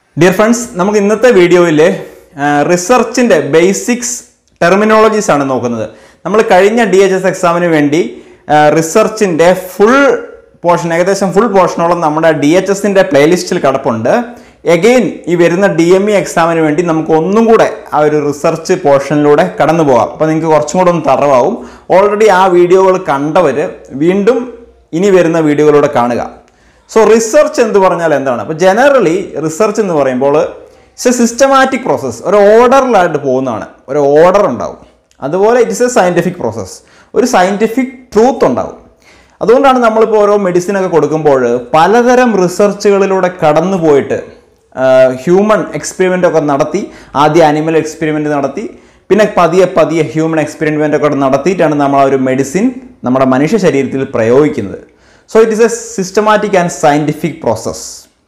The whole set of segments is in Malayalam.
ഡിയർ ഫ്രണ്ട്സ് നമുക്ക് ഇന്നത്തെ വീഡിയോയിൽ റിസർച്ചിൻ്റെ ബേസിക്സ് ടെർമിനോളജീസ് ആണ് നോക്കുന്നത് നമ്മൾ കഴിഞ്ഞ ഡി എച്ച് എസ് എക്സാമിന് വേണ്ടി റിസർച്ചിൻ്റെ ഫുൾ പോർഷൻ ഏകദേശം ഫുൾ പോർഷനോളം നമ്മുടെ ഡി എച്ച് എസിൻ്റെ പ്ലേലിസ്റ്റിൽ കിടപ്പുണ്ട് എഗെയിൻ ഈ വരുന്ന ഡി എം ഇ എക്സാമിന് വേണ്ടി നമുക്ക് ഒന്നും കൂടെ ആ ഒരു റിസർച്ച് പോർഷനിലൂടെ കടന്നു പോകാം അപ്പോൾ നിങ്ങൾക്ക് കുറച്ചും കൂടെ ഒന്ന് തറവാവും ഓൾറെഡി ആ വീഡിയോകൾ കണ്ടവർ വീണ്ടും ഇനി വരുന്ന വീഡിയോകളിലൂടെ കാണുക സോ റിസർച്ച് എന്ന് പറഞ്ഞാൽ എന്താണ് അപ്പോൾ ജനറലി റിസർച്ച് എന്ന് പറയുമ്പോൾ ഇറ്റ്സ് എ സിസ്റ്റമാറ്റിക് പ്രോസസ്സ് ഒരു ഓർഡറിലായിട്ട് പോകുന്നതാണ് ഒരു ഓർഡർ ഉണ്ടാവും അതുപോലെ ഇറ്റ്സ് എ സയൻറ്റിഫിക് പ്രോസസ്സ് ഒരു സയൻറ്റിഫിക് ട്രൂത്ത് ഉണ്ടാവും അതുകൊണ്ടാണ് നമ്മളിപ്പോൾ ഓരോ മെഡിസിൻ ഒക്കെ കൊടുക്കുമ്പോൾ പലതരം റിസർച്ചുകളിലൂടെ കടന്നു പോയിട്ട് ഹ്യൂമൻ എക്സ്പെരിമെൻ്റ് ഒക്കെ നടത്തി ആദ്യം ആനിമൽ എക്സ്പെരിമെൻ്റ് നടത്തി പിന്നെ പതിയെ പതിയെ ഹ്യൂമൻ എക്സ്പെരിമെൻ്റ് ഒക്കെ നടത്തിയിട്ടാണ് നമ്മൾ ആ ഒരു മെഡിസിൻ നമ്മുടെ മനുഷ്യ ശരീരത്തിൽ പ്രയോഗിക്കുന്നത് so it is a systematic and scientific process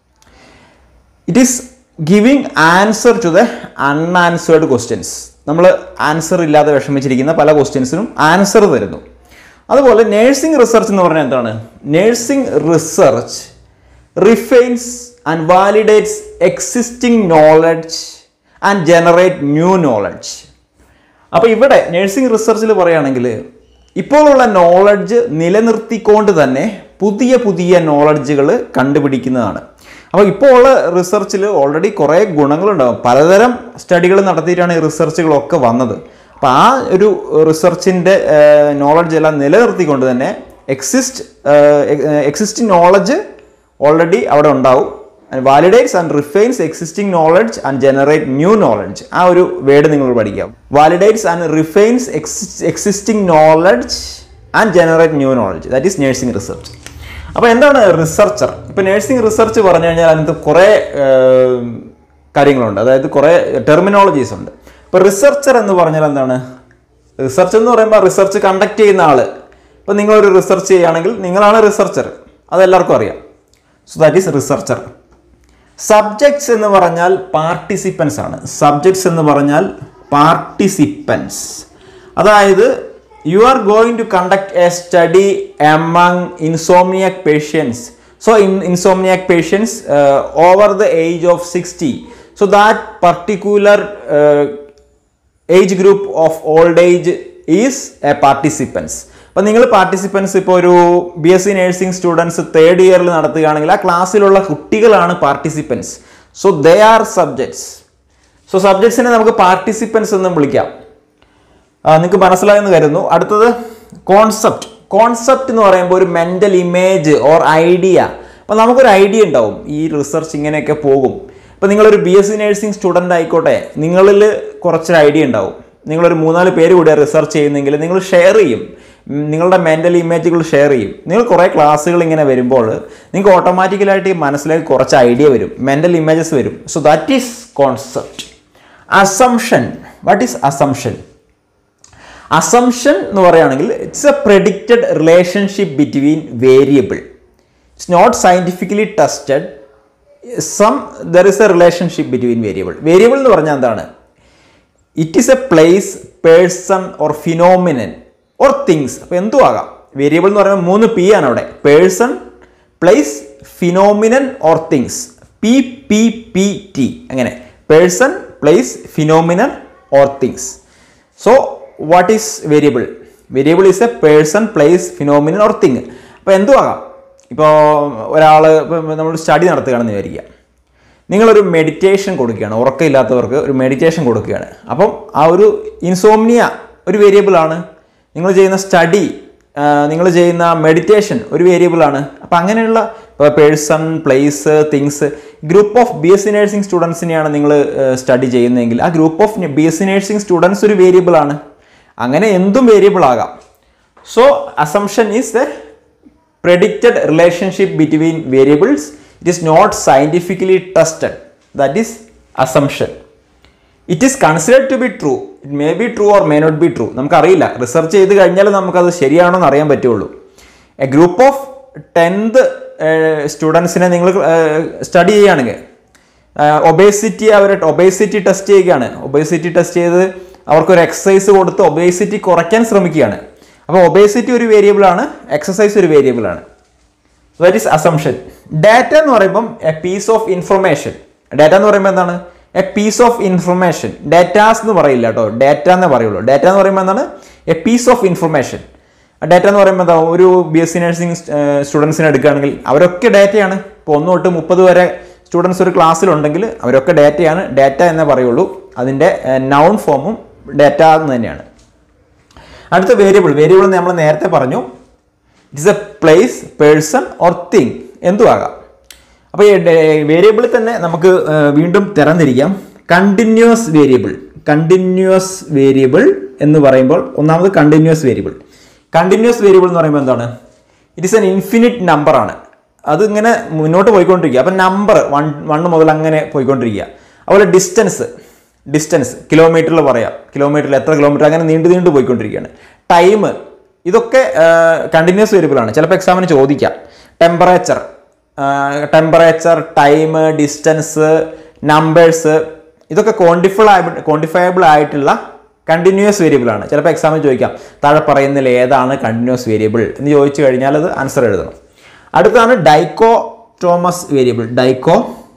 it is giving answer to the unanswered questions നമ്മൾ ആൻസർ ഇല്ലാതെ വിഷമിച്ചിരിക്കുന്ന പല ക്വസ്റ്റ്യൻസിനും ആൻസർ തരുന്നു അതുപോലെ നേഴ്സിംഗ് റിസർച്ച് എന്ന് പറഞ്ഞാൽ എന്താണ് nursing research refines and validates existing knowledge and generate new knowledge അപ്പോൾ ഇവിടെ നേഴ്സിംഗ് റിസർച്ചിൽ പറയുകയാണെങ്കിൽ ഇപ്പോഴുള്ള നോളജ് നിലനിർത്തിക്കൊണ്ട് തന്നെ പുതിയ പുതിയ നോളജുകൾ കണ്ടുപിടിക്കുന്നതാണ് അപ്പോൾ ഇപ്പോൾ ഉള്ള റിസർച്ചിൽ ഓൾറെഡി കുറേ ഗുണങ്ങളുണ്ടാകും പലതരം സ്റ്റഡികൾ നടത്തിയിട്ടാണ് ഈ റിസർച്ചുകളൊക്കെ വന്നത് അപ്പോൾ ആ ഒരു റിസർച്ചിൻ്റെ നോളജ് എല്ലാം നിലനിർത്തിക്കൊണ്ട് തന്നെ എക്സിസ്റ്റ് എക്സിസ്റ്റിംഗ് നോളജ് ഓൾറെഡി അവിടെ ഉണ്ടാവും validates and refines existing knowledge and generate new knowledge ആ ഒരു വേർഡ് നിങ്ങൾ പഠിക്കാം validates and refines existing knowledge and generate new knowledge that is nursing research അപ്പോൾ എന്താണ് റിസർച്ചർ ഇപ്പോൾ നേഴ്സിംഗ് റിസർച്ച് പറഞ്ഞു കഴിഞ്ഞാൽ അതിനകത്ത് കുറേ കാര്യങ്ങളുണ്ട് അതായത് കുറേ ടെർമിനോളജീസ് ഉണ്ട് ഇപ്പോൾ റിസർച്ചർ എന്ന് പറഞ്ഞാൽ എന്താണ് റിസർച്ച് എന്ന് പറയുമ്പോൾ റിസർച്ച് കണ്ടക്ട് ചെയ്യുന്ന ആൾ ഇപ്പോൾ നിങ്ങളൊരു റിസർച്ച് ചെയ്യുകയാണെങ്കിൽ നിങ്ങളാണ് റിസർച്ചർ അതെല്ലാവർക്കും അറിയാം so that is researcher subjects എന്ന് പറഞ്ഞാൽ പാർട്ടിസിപ്പൻസ് ആണ് സബ്ജക്ട്സ് എന്ന് പറഞ്ഞാൽ പാർട്ടിസിപ്പൻസ് അതായത് you are going to conduct a study among insomniac patients so in insomniac patients over the age of sixty so that particular age group of old age is a participants അപ്പോൾ നിങ്ങൾ പാർട്ടിസിപ്പൻസ് ഇപ്പോൾ ഒരു B S C nursing students third ഇയറിൽ നടത്തുകയാണെങ്കിൽ ആ ക്ലാസ്സിലുള്ള കുട്ടികളാണ് participants so they are subjects so സബ്ജക്ട്സിനെ നമുക്ക് പാർട്ടിസിപ്പൻസ് എന്നും വിളിക്കാം നിങ്ങൾക്ക് മനസ്സിലായെന്ന് കരുതുന്നു അടുത്തത് കോൺസെപ്റ്റ് കോൺസെപ്റ്റ് എന്ന് പറയുമ്പോൾ ഒരു മെൻ്റൽ ഇമേജ് ഓർ ഐഡിയ അപ്പോൾ നമുക്കൊരു ഐഡിയ ഉണ്ടാവും ഈ റിസർച്ച് ഇങ്ങനെയൊക്കെ പോകും ഇപ്പോൾ നിങ്ങളൊരു B S C nursing student ആയിക്കോട്ടെ നിങ്ങളിൽ കുറച്ചൊരു ഐഡിയ ഉണ്ടാവും നിങ്ങളൊരു മൂന്നാല് പേര് കൂടി റിസർച്ച് ചെയ്യുന്നെങ്കിൽ നിങ്ങൾ ഷെയർ ചെയ്യും നിങ്ങളുടെ മെൻ്റൽ ഇമേജുകൾ ഷെയർ ചെയ്യും നിങ്ങൾ കുറേ ക്ലാസ്സുകൾ ഇങ്ങനെ വരുമ്പോൾ നിങ്ങൾക്ക് ഓട്ടോമാറ്റിക്കലായിട്ട് മനസ്സിലേക്ക് കുറച്ച് ഐഡിയ വരും മെൻ്റൽ ഇമേജസ് വരും so that is concept assumption what is assumption assumption എന്ന് പറയുകയാണെങ്കിൽ it's a predicted relationship between variable it's not scientifically tested some there is a relationship between variable variable എന്ന് പറഞ്ഞാൽ എന്താണ് it is a place person or phenomenon or things അപ്പോൾ എന്തും ആകാം വേരിയബിൾ എന്ന് പറയുമ്പോൾ മൂന്ന് പി ആണ് അവിടെ person place phenomenon or things P P P T അങ്ങനെ person place phenomenon or things so what is variable variable is a person place phenomenon or thing അപ്പോൾ എന്തും ആകാം ഇപ്പോൾ ഒരാൾ നമ്മൾ സ്റ്റഡി നടത്തുകയാണെന്ന് വിചാരിക്കുക നിങ്ങളൊരു മെഡിറ്റേഷൻ കൊടുക്കുകയാണ് ഉറക്കമില്ലാത്തവർക്ക് ഒരു മെഡിറ്റേഷൻ കൊടുക്കുകയാണ് അപ്പം ആ ഒരു ഇൻസോംനിയ ഒരു വേരിയബിൾ ആണ് നിങ്ങൾ ചെയ്യുന്ന സ്റ്റഡി നിങ്ങൾ ചെയ്യുന്ന മെഡിറ്റേഷൻ ഒരു വേരിയബിൾ ആണ് അപ്പം അങ്ങനെയുള്ള person place things group of B S C nursing സ്റ്റുഡൻസിനെയാണ് നിങ്ങൾ സ്റ്റഡി ചെയ്യുന്നതെങ്കിൽ ആ group of B S C nursing students ഒരു വേരിയബിൾ ആണ് അങ്ങനെ എന്തും വേരിയബിൾ ആകാം so assumption is a predicted relationship between variables it is not scientifically tested that is assumption it is considered to be true it may be true or may not be true നമുക്കറിയില്ല റിസർച്ച് ചെയ്ത് കഴിഞ്ഞാൽ നമുക്കത് ശരിയാണോ എന്ന് അറിയാൻ പറ്റുള്ളൂ എ ഗ്രൂപ്പ് ഓഫ് ടെൻത്ത് സ്റ്റുഡൻസിനെ നിങ്ങൾ സ്റ്റഡി ചെയ്യുകയാണെങ്കിൽ ഒബേസിറ്റി അവർ ഒബേസിറ്റി ടെസ്റ്റ് ചെയ്യുകയാണ് ഒബേസിറ്റി ടെസ്റ്റ് ചെയ്ത് അവർക്കൊരു എക്സസൈസ് കൊടുത്ത് ഒബേസിറ്റി കുറയ്ക്കാൻ ശ്രമിക്കുകയാണ് അപ്പോൾ ഒബേസിറ്റി ഒരു വേരിയബിൾ ആണ് എക്സസൈസ് ഒരു വേരിയബിൾ ആണ് ദാറ്റ് ഈസ് അസംഷൻ ഡാറ്റ എന്ന് പറയുമ്പം a piece of information data എന്ന് പറയുമ്പോൾ എന്താണ് a piece of information datas എന്ന് പറയില്ല കേട്ടോ ഡാറ്റ എന്നേ പറയുള്ളൂ ഡാറ്റ എന്ന് പറയുമ്പോൾ എന്താണ് a piece of information data എന്ന് പറയുമ്പോൾ എന്താ ഒരു ബി എസ് സി നഴ്സിംഗ് സ്റ്റുഡൻസിനെ എടുക്കുകയാണെങ്കിൽ അവരൊക്കെ ഡാറ്റയാണ് ഇപ്പോൾ ഒന്ന് തൊട്ട് മുപ്പത് വരെ സ്റ്റുഡൻസ് ഒരു ക്ലാസ്സിലുണ്ടെങ്കിൽ അവരൊക്കെ ഡാറ്റയാണ് ഡാറ്റ എന്നേ പറയുള്ളൂ അതിൻ്റെ നൗൺ ഫോമും ഡാറ്റ എന്ന് തന്നെയാണ് അടുത്ത വേരിയബിൾ വേരിയബിൾ നമ്മൾ നേരത്തെ പറഞ്ഞു it's a place person or thing എന്തും ആകാം അപ്പോൾ ഈ വേരിയബിളിൽ തന്നെ നമുക്ക് ആ, വീണ്ടും തരംതിരിക്കാം കണ്ടിന്യൂസ് വേരിയബിൾ കണ്ടിന്യൂസ് വേരിയബിൾ എന്ന് പറയുമ്പോൾ ഒന്നാമത് കണ്ടിന്യൂസ് വേരിയബിൾ കണ്ടിന്യൂസ് വേരിയബിൾ എന്ന് പറയുമ്പോൾ എന്താണ് it is an infinite number ആണ് അത് ഇങ്ങനെ മുന്നോട്ട് പോയിക്കൊണ്ടിരിക്കുക അപ്പം നമ്പർ വൺ വൺ മുതൽ അങ്ങനെ പോയിക്കൊണ്ടിരിക്കുക അതുപോലെ ഡിസ്റ്റൻസ് ഡിസ്റ്റൻസ് കിലോമീറ്ററിൽ പറയാം കിലോമീറ്ററിൽ എത്ര കിലോമീറ്റർ അങ്ങനെ നീണ്ടു നീണ്ടു പോയിക്കൊണ്ടിരിക്കുകയാണ് ടൈം ഇതൊക്കെ കണ്ടിന്യൂസ് വേരിയബിൾ ആണ് ചിലപ്പോൾ എക്സാമിന് ചോദിക്കാം temperature temperature time distance numbers ഇതൊക്കെ ക്വാണ്ടിഫിൾ ക്വാണ്ടിഫയബിൾ ആയിട്ടുള്ള കണ്ടിന്യൂസ് വേരിയബിൾ ആണ് ചിലപ്പോൾ എക്സാമിന് ചോദിക്കാം താഴെ പറയുന്നതിൽ ഏതാണ് കണ്ടിന്യൂസ് വേരിയബിൾ എന്ന് ചോദിച്ചു കഴിഞ്ഞാൽ അത് ആൻസർ എഴുതണം അടുത്താണ് ഡൈക്കോ ടോമസ് വേരിയബിൾ ഡൈക്കോ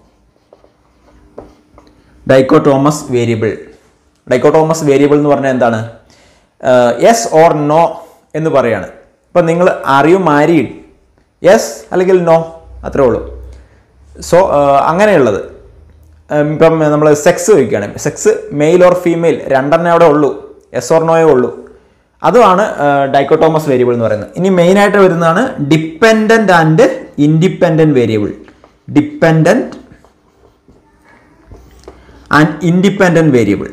ഡൈക്കോട്ടോമസ് വേരിയബിൾ ഡൈക്കോട്ടോമസ് വേരിയബിൾ എന്ന് പറഞ്ഞാൽ എന്താണ് യെസ് ഓർ നോ എന്ന് പറയാണ് ഇപ്പം നിങ്ങൾ ആർ യു മാരീഡ് യെസ് അല്ലെങ്കിൽ നോ അത്രേ ഉള്ളൂ സോ അങ്ങനെയുള്ളത് ഉം, ഇപ്പം നമ്മൾ സെക്സ് ചോദിക്കുകയാണ് സെക്സ് മെയിൽ ഓർ ഫീമെയിൽ രണ്ടെണ്ണേ അവിടെ ഉള്ളൂ യെസ് ഓർ നോയേ ഉള്ളൂ അതുമാണ് ഡൈക്കോട്ടോമസ് വേരിയബിൾ എന്ന് പറയുന്നത് ഇനി മെയിനായിട്ട് വരുന്നതാണ് dependent and independent variable dependent and independent variable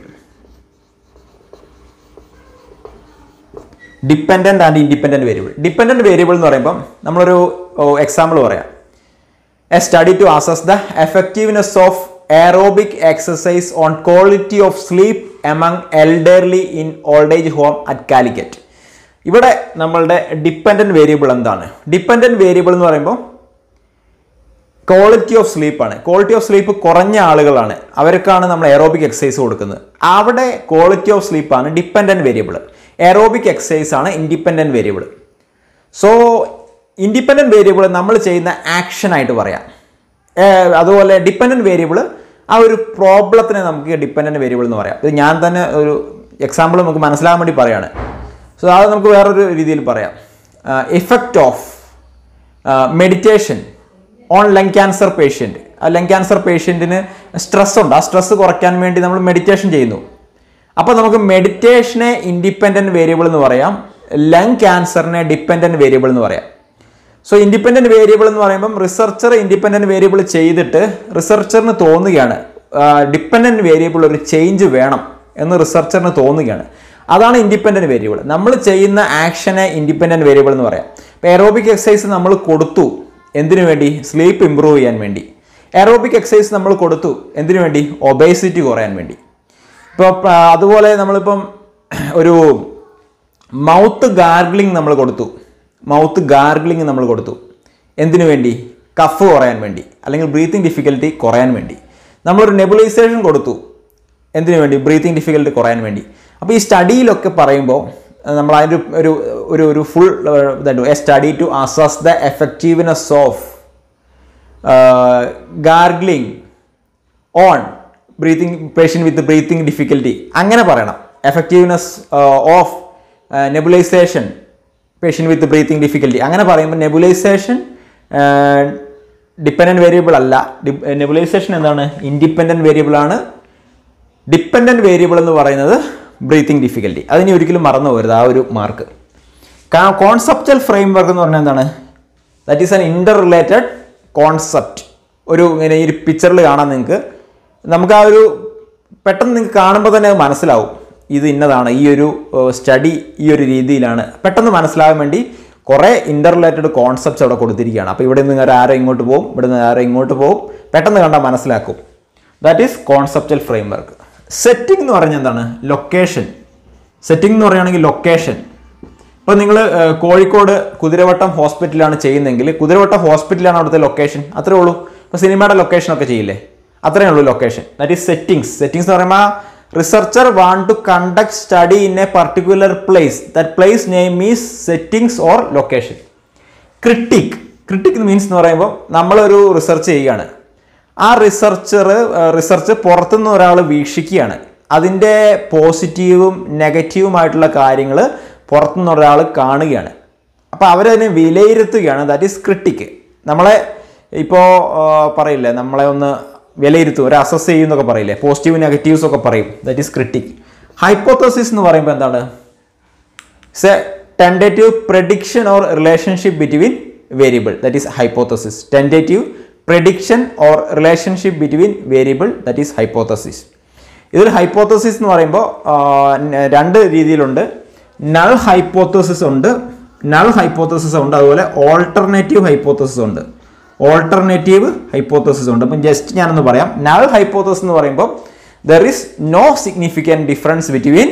dependent and independent variable dependent variable എന്ന് പറയുമ്പം നമ്മളൊരു എക്സാമ്പിൾ പറയാം a study to assess the effectiveness of aerobic exercise on quality of sleep among elderly in old age home at Calicut ഇവിടെ നമ്മളുടെ ഡിപ്പെൻഡൻറ്റ് വേരിയബിൾ എന്താണ് ഡിപ്പെൻഡൻറ്റ് വേരിയബിൾ എന്ന് പറയുമ്പോൾ ക്വാളിറ്റി ഓഫ് സ്ലീപ്പാണ് ക്വാളിറ്റി ഓഫ് സ്ലീപ്പ് കുറഞ്ഞ ആളുകളാണ് അവർക്കാണ് നമ്മൾ എയറോബിക് എക്സസൈസ് കൊടുക്കുന്നത് അവിടെ quality of സ്ലീപ്പാണ് dependent variable aerobic exercise ആണ് independent variable so independent variable നമ്മൾ ചെയ്യുന്ന ആക്ഷൻ ആയിട്ട് പറയാം ഏർ അതുപോലെ ഡിപ്പെൻഡൻറ്റ് വേരിയബിൾ ആ ഒരു പ്രോബ്ലത്തിനെ നമുക്ക് ഡിപ്പെൻഡൻറ്റ് വേരിയബിൾ എന്ന് പറയാം ഇത് ഞാൻ തന്നെ ഒരു എക്സാമ്പിൾ നമുക്ക് മനസ്സിലാകാൻ വേണ്ടി പറയാണ് സോ അത് നമുക്ക് വേറൊരു രീതിയിൽ പറയാം effect of meditation on lung cancer patient ആ ലങ് ക്യാൻസർ പേഷ്യൻറ്റിന് സ്ട്രെസ് ഉണ്ട് ആ സ്ട്രെസ് കുറയ്ക്കാൻ വേണ്ടി നമ്മൾ മെഡിറ്റേഷൻ ചെയ്യുന്നു അപ്പോൾ നമുക്ക് മെഡിറ്റേഷനെ ഇൻഡിപെൻഡൻറ്റ് വേരിയബിൾ എന്ന് പറയാം ലങ് ക്യാൻസറിനെ ഡിപ്പെൻഡൻറ്റ് വേരിയബിൾ എന്ന് പറയാം സോ ഇൻഡിപെൻഡൻറ്റ് വേരിയബിൾ എന്ന് പറയുമ്പം റിസർച്ചർ ഇൻഡിപെൻഡൻറ്റ് വേരിയബിൾ ചെയ്തിട്ട് റിസർച്ചറിന് തോന്നുകയാണ് ഡിപ്പെൻഡൻറ്റ് വേരിയബിൾ ഒരു ചേഞ്ച് വേണം എന്ന് റിസർച്ചറിന് തോന്നുകയാണ് അതാണ് ഇൻഡിപെൻഡൻറ്റ് വേരിയബിൾ നമ്മൾ ചെയ്യുന്ന ആക്ഷനെ ഇൻഡിപെൻഡൻറ്റ് വേരിയബിൾ എന്ന് പറയാം ഇപ്പോൾ എറോബിക് എക്സസൈസ് നമ്മൾ കൊടുത്തു എന്തിനു വേണ്ടി സ്ലീപ്പ് ഇമ്പ്രൂവ് ചെയ്യാൻ വേണ്ടി എറോബിക് എക്സസൈസ് നമ്മൾ കൊടുത്തു എന്തിനു വേണ്ടി ഒബേസിറ്റി കുറയാൻ വേണ്ടി ഇപ്പോൾ അതുപോലെ നമ്മളിപ്പം ഒരു മൗത്ത് ഗാർഗ്ലിംഗ് നമ്മൾ കൊടുത്തു മൗത്ത് ഗാർഗ്ലിംഗ് നമ്മൾ കൊടുത്തു എന്തിനു വേണ്ടി കഫ് കുറയാൻ വേണ്ടി അല്ലെങ്കിൽ ബ്രീത്തിങ് ഡിഫിക്കൽറ്റി കുറയാൻ വേണ്ടി നമ്മളൊരു നെബുലൈസേഷൻ കൊടുത്തു എന്തിനു വേണ്ടി ബ്രീത്തിങ് ഡിഫിക്കൽറ്റി കുറയാൻ വേണ്ടി അപ്പോൾ ഈ സ്റ്റഡിയിലൊക്കെ പറയുമ്പോൾ അഹ് നമ്മൾ അതിൻ്റെ ഒരു ഒരു ഒരു ഫുൾ ഇതുണ്ട് a study to assess the effectiveness of gargling on breathing patient with breathing difficulty അങ്ങനെ പറയണം effectiveness of nebulization patient with breathing difficulty അങ്ങനെ പറയുമ്പോൾ നെബുലൈസേഷൻ ഡിപ്പെൻഡൻറ്റ് വേരിയബിൾ അല്ല നെബുലൈസേഷൻ എന്താണ് ഇൻഡിപെൻഡൻറ്റ് വേരിയബിൾ ആണ് ഡിപ്പെൻഡൻറ്റ് വേരിയബിൾ എന്ന് പറയുന്നത് ബ്രീത്തിങ് ഡിഫിക്കൽറ്റി അതിനി ഒരിക്കലും മറന്നു പോകരുത് ആ ഒരു മാർക്ക് കോൺസെപ്റ്റൽ ഫ്രെയിം വർക്ക് എന്ന് പറഞ്ഞാൽ എന്താണ് that is an interrelated concept ഒരു ഇങ്ങനെ ഈ ഒരു പിക്ചറിൽ കാണാൻ നിങ്ങൾക്ക് നമുക്ക് ആ ഒരു പെട്ടെന്ന് നിങ്ങൾക്ക് കാണുമ്പോൾ തന്നെ അത് മനസ്സിലാവും ഇത് ഇന്നതാണ് ഈ ഒരു സ്റ്റഡി ഈ ഒരു രീതിയിലാണ് പെട്ടെന്ന് മനസ്സിലാകാൻ വേണ്ടി കുറേ ഇൻ്റർ റിലേറ്റഡ് കോൺസെപ്റ്റ്സ് അവിടെ കൊടുത്തിരിക്കുകയാണ് അപ്പോൾ ഇവിടെ നിന്ന് ഒരു ആരോ ഇങ്ങോട്ട് പോകും ഇവിടെ നിന്ന് ആരോ ഇങ്ങോട്ട് പോകും പെട്ടെന്ന് കണ്ടാൽ മനസ്സിലാക്കും that is conceptual framework setting എന്ന് പറഞ്ഞാൽ എന്താണ് ലൊക്കേഷൻ സെറ്റിംഗ് എന്ന് പറയുകയാണെങ്കിൽ ലൊക്കേഷൻ ഇപ്പോൾ നിങ്ങൾ കോഴിക്കോട് കുതിരവട്ടം ഹോസ്പിറ്റലാണ് ചെയ്യുന്നതെങ്കിൽ കുതിരവട്ടം ഹോസ്പിറ്റലാണ് അവിടുത്തെ ലൊക്കേഷൻ അത്രേ ഉള്ളൂ ഇപ്പോൾ സിനിമയുടെ ലൊക്കേഷൻ ഒക്കെ ചെയ്യില്ലേ അത്രേ ഉള്ളൂ location that is settings settings എന്ന് പറയുമ്പോൾ researcher want to conduct study in a particular place that place name is settings or location critic critic means എന്ന് പറയുമ്പോൾ നമ്മളൊരു റിസർച്ച് ചെയ്യുകയാണ് ആ റിസർച്ചർ റിസർച്ച് പുറത്തുനിന്ന് ഒരാൾ വീക്ഷിക്കുകയാണ് അതിൻ്റെ പോസിറ്റീവും നെഗറ്റീവുമായിട്ടുള്ള കാര്യങ്ങൾ പുറത്തുനിന്ന് ഒരാൾ കാണുകയാണ് അപ്പോൾ അവരതിനെ വിലയിരുത്തുകയാണ് ദാറ്റ് ഈസ് ക്രിട്ടിക്ക് നമ്മളെ ഇപ്പോൾ പറയില്ലേ നമ്മളെ ഒന്ന് വിലയിരുത്തും ഒരു അസസ് ചെയ്യുന്നൊക്കെ പറയില്ലേ പോസിറ്റീവ് നെഗറ്റീവ്സ് ഒക്കെ പറയും ദാറ്റ് ഈസ് ക്രിട്ടിക് ഹൈപ്പോത്തസിസ് എന്ന് പറയുമ്പോൾ എന്താണ് it's a tentative prediction or relationship between variable that is hypothesis tentative prediction or relationship between variable that is hypothesis ഇതിൽ ഹൈപ്പോത്തസിസ് എന്ന് പറയുമ്പോൾ ആ, ന- രണ്ട് രീതിയിലുണ്ട് നൾ ഹൈപ്പോത്തസിസ് ഉണ്ട് നൾ ഹൈപ്പോത്തസിസ് ഉണ്ട് അതുപോലെ ഓൾട്ടർനേറ്റീവ് ഹൈപ്പോത്തസിസ് ഉണ്ട് ഓൾട്ടർനേറ്റീവ് ഹൈപ്പോത്തസിസ് ഉണ്ട് അപ്പം ജസ്റ്റ് ഞാനൊന്ന് പറയാം നൾ ഹൈപ്പോത്തസിസ് എന്ന് പറയുമ്പോൾ there is no significant difference between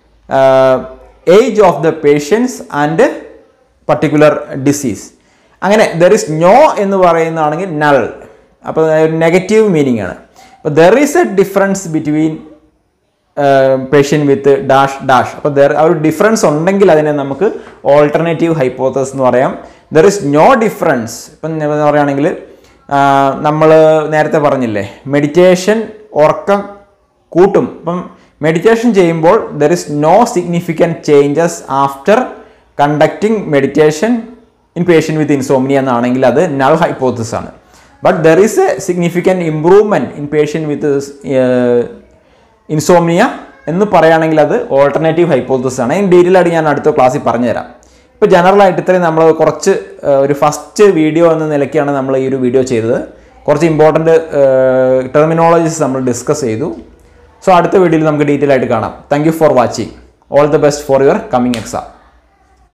age of the patients and particular disease അങ്ങനെ ദർ ഇസ് നോ എന്ന് പറയുന്നതാണെങ്കിൽ നൾ അപ്പോൾ നെഗറ്റീവ് മീനിങ് ആണ് അപ്പോൾ there is a difference between patient with dash dash അപ്പോൾ ദർ ആ ഒരു ഡിഫറൻസ് ഉണ്ടെങ്കിൽ അതിനെ നമുക്ക് ഓൾട്ടർനേറ്റീവ് ഹൈപ്പോത്തസ് എന്ന് പറയാം ദർ ഇസ് നോ ഡിഫറൻസ് ഇപ്പം എന്താ പറയുകയാണെങ്കിൽ നമ്മൾ നേരത്തെ പറഞ്ഞില്ലേ മെഡിറ്റേഷൻ ഉറക്കം കൂട്ടും ഇപ്പം മെഡിറ്റേഷൻ ചെയ്യുമ്പോൾ there is no significant changes after conducting meditation in patient with insomnia എന്നാണെങ്കിൽ അത് നൾ ഹൈപ്പോത്തസ് ആണ് but there is a significant improvement in patient with insomnia എന്ന് പറയുകയാണെങ്കിൽ അത് ഓൾട്ടർനേറ്റീവ് ഹൈപ്പോത്തസ് ആണ് അതിന് ഡീറ്റെയിൽ ആയിട്ട് ഞാൻ അടുത്ത ക്ലാസ്സിൽ പറഞ്ഞുതരാം ഇപ്പോൾ ജനറൽ ആയിട്ട് ഇത്രയും നമ്മൾ കുറച്ച് ആ, ഒരു ഫസ്റ്റ് വീഡിയോ എന്ന നിലയ്ക്കാണ് നമ്മൾ ഈ ഒരു വീഡിയോ ചെയ്തത് കുറച്ച് ഇമ്പോർട്ടൻറ്റ് ടെർമിനോളജീസ് നമ്മൾ ഡിസ്കസ് ചെയ്തു സോ അടുത്ത വീഡിയോയിൽ നമുക്ക് ഡീറ്റെയിൽ ആയിട്ട് കാണാം thank you for watching all the best for your coming exam